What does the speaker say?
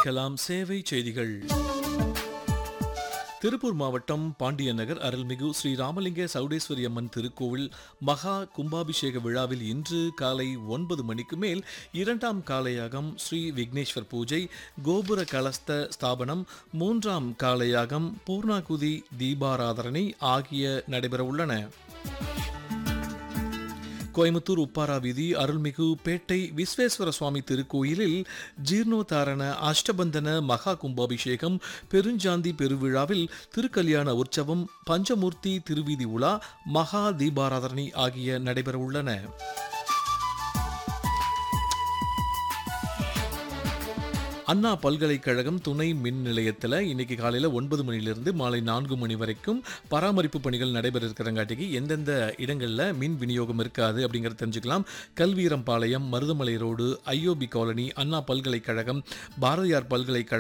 கேட்கலாம் சேவை செய்திகள் திருப்பூர் மாவட்டம் பாண்டியன் நகர் அருள்மிகு ஸ்ரீ ராமலிங்க சௌடேஸ்வரி அம்மன் திருக்கோவில் மகா கும்பாபிஷேக விழாவில் இன்று காலை ஒன்பது மணிக்கு மேல் இரண்டாம் காலையாகம் ஸ்ரீ விக்னேஸ்வர் பூஜை கோபுர கலஸ்த ஸ்தாபனம் மூன்றாம் காலையாகம் பூர்ணாகுதி தீபாராதனை ஆகிய நடைபெற உள்ளன கோயம்புத்தூர் உப்பாரா வீதி அருள்மிகு பேட்டை விஸ்வேஸ்வர சுவாமி திருக்கோயிலில் ஜீர்ணோத்தாரண அஷ்டபந்தன மகா கும்பாபிஷேகம் பெருஞ்சாந்தி பெருவிழாவில் திருக்கல்யாண உற்சவம் பஞ்சமூர்த்தி திருவீதி உலா மகா தீபாராதனை ஆகிய நடைபெற உள்ளன அண்ணா பல்கலைக்கழகம் துணை மின் நிலையத்தில் இன்னைக்கு காலையில் ஒன்பது மணிலிருந்து மாலை நான்கு மணி வரைக்கும் பராமரிப்பு பணிகள் நடைபெற இருக்கிறங்காட்டிக்கு எந்தெந்த இடங்களில் மின் விநியோகம் இருக்காது அப்படிங்கிறத தெரிஞ்சுக்கலாம் Kalveerampalayam Maruthamalai road IOB colony Anna பல்கலைக்கழகம் பாரதியார் பல்கலைக்கழகம்